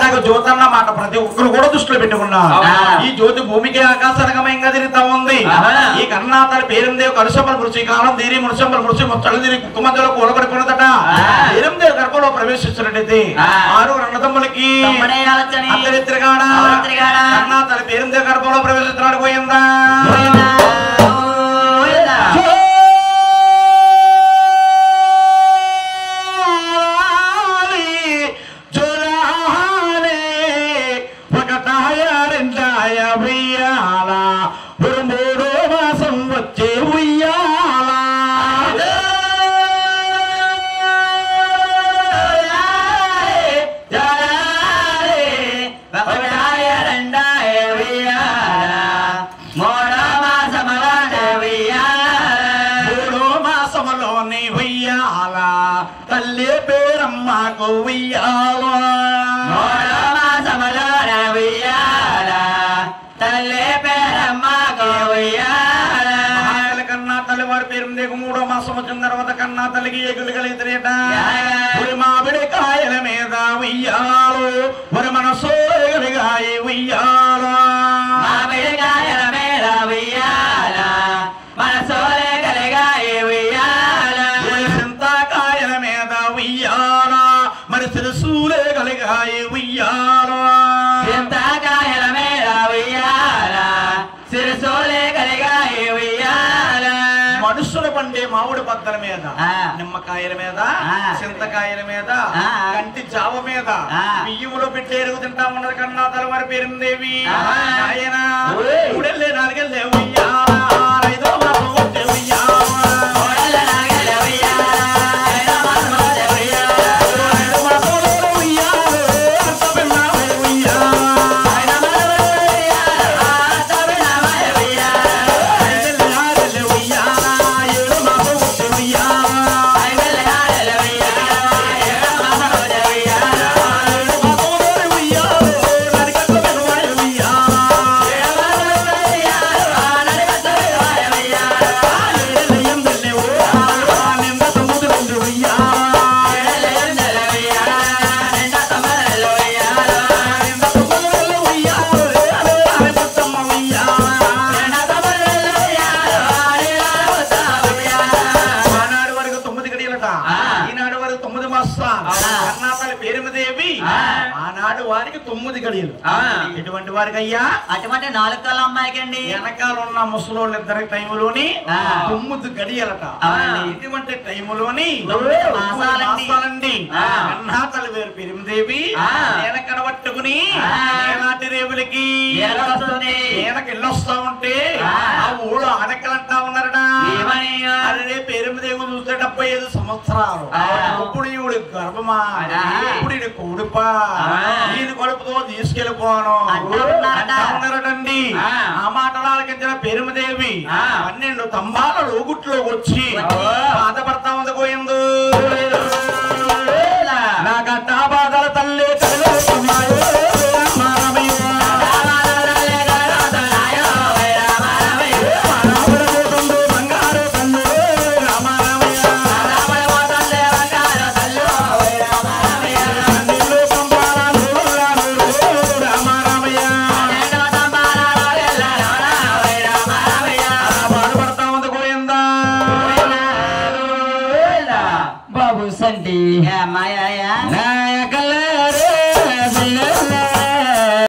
అలాగే జ్యోతి అన్న మాట ప్రతి ఒక్కరు కూడా దృష్టిలో పెట్టుకున్నారు అవునా? ఈ జ్యోతి భూమికి ఆకాశానికమయంగా తిరుగుతా ఉంది అవునా? ఈ కర్ణాతల పేరుందేవి కలుషంబల మృషి కాలం తీరి మునుషంబల మృషి ముచ్చలు తీరి కుక్కుమధ్యలో కూలబడుకున్నదట ఆ. పేరుందేవి గర్భంలో ప్రవేశిస్తున్నట్టయితే ఆ. ఆరు అన్నదమ్ములకి తమ్ముడే ఆలోచని అత్తరిత్రిగాడ అత్తరిత్రిగాడ. కర్ణాతల పేరుందేవి గర్భంలో ప్రవేశిస్తున్నాడు పోయిందా పోయిందా? పోయిందా? జోలాలే ఒకటాయ రెండాయ ఉయ్యాల ఒక మూడో మాసం వచ్చే ఉయ్యాల ఒకటాయ రెండాయ ఉయ్యాల, మూడో మాసములోన ఉయ్యాల. మూడో మాసములోని ఉయ్యాల తల్లి పేరమ్మకు ఉయ్యాల మూడో మాసములోన ఉయ్యాల, తల్లి పేరమ్మకు ఉయ్యాల. ఆకలి కన్నా తల్లి వారి పేరు నీకు మూడో మాసం వచ్చిన తర్వాత కన్నా తల్లికి ఎగులు కలిగితేట ఒక మామిడి కాయల మీద ఉయ్యాలు ఒక మనసు ఎగులుగాయ ఉయ్యాలు మామిడికాయల మీద ఉయ్యాల, మనసోలే కలిగాయి ఉయ్యాల. చింతకాయల మీద ఉయ్యాల మరి సిరుసూలే కలిగాయ ఉయ్యాలు చింతకాయల మీద ఉయ్యాల, సిరుసోలే కలిగాయి ఉయ్యాల. మనుషుల పండే మామిడి పక్కల మీద ఆ. నిమ్మకాయల మీద ఆ. చింతకాయల మీద ఆ. కంటి జావ మీద ఆ. బియ్యములో పెట్టి ఎరుగు తింటా ఉన్నారు కన్నా తలవారి పేరుందేవి ఆ. ఆయన ఓయ్. మూడెళ్ళే నాలుగెళ్ళే ఉయ్యాల ఐదో మాసం వచ్చే ఉయ్యాల కోడల నాగల ఉయ్యాల, ఐదో మాసముల ఉయ్యాల. ఐదో మాసంలో ఉయ్యాల, అంత పిన్నావే ఉయ్యాల. ఐదో మాసముల ఉయ్యాల, తమిళనామయ ఉయ్యాల. ఐదెళ్ళే ఆరెళ్ళే ఉయ్యాల, ఏడో మాసం వచ్చే ఉయ్యాల. ఐదెల్ల నాగల ఉయ్యాల, ఏడో మాసముల ఉయ్యాల. ఏడో మాసంలో ఉయ్యాల, నరికట్ల పిన్నవాయ ఉయ్యాల. ఏడో మాసముల ఉయ్యాల, నడిగట్ల ఉయ్యాల ఉయ్యాల. ఏడెళ్ళే ఎందెళ్ళే ఉయ్యాల, నింద తొమ్మిది రెండు ఉయ్యాల. ఏడెల్ల ఎందెల ఉయ్యాల, నిండా తొమ్మిదెల్ల ఉయ్యాల. నింద తొమ్మిది రెండు ఉయ్యాల, ఆరె పుట్టమ్మ ఉయ్యాల. నిండా తొమ్మిదెల్ల ఉయ్యాల, నీలాల ముద్ద ఉయ్యాల. ఆనాడు వరకు తొమ్మిది గడియలట ఆ. ఈనాడు వరకు తొమ్మిది మాసాలు అవునా? కర్ణాటక పేరుమదేవి ఆ. ఆనాడు వారికి తొమ్మిది గడియలు ఆ. ఎటువంటి వారికి అయ్యా అటువంటి నాలుగు కళ్ళ అమ్మాయికండి వెనకాల ఉన్న ముసలోళ్ళ ఇద్దరి టైములోని ఆ. తొమ్మిది గడియలట అవునండి. ఇటువంటి టైములోని తొమ్మిది తొమ్మిది మాసాలండి. మాసాలండి ఆ. కర్ణాటక పేరు పెరిమిదేవి ఆ. నేనక్కడ పట్టుకుని ఆ. నేనాటి రేవులకి ఎలాగొస్తుంది? నేనకి వెళ్ళొస్తా ఉంటే ఆ. ఆ ఊళ్ళో ఆడక్కలంటా ఉన్నారడా ఏమని? అరే పెరుమిదేవి చూస్తే డెబ్బై ఐదు సంవత్సరాలు అవును. ఇప్పుడు ఈవిడ గర్భమా ఆ. ఇప్పుడు ఈయన కొడుపా ఆ. ఈయన కొడుపుతో తీసుకెళ్ళిపోను అంటా ఉన్నారట. అంటా ఉన్నారటండి ఆ. ఆ మాటలు ఆలకించిన పెరుమదేవి ఆ. పన్నెండు స్తంభాల లోగుట్లోకి వచ్చి వచ్చి. బాధపడతా ఉంది పోయింది ఏలా? నా గట్టా బాధల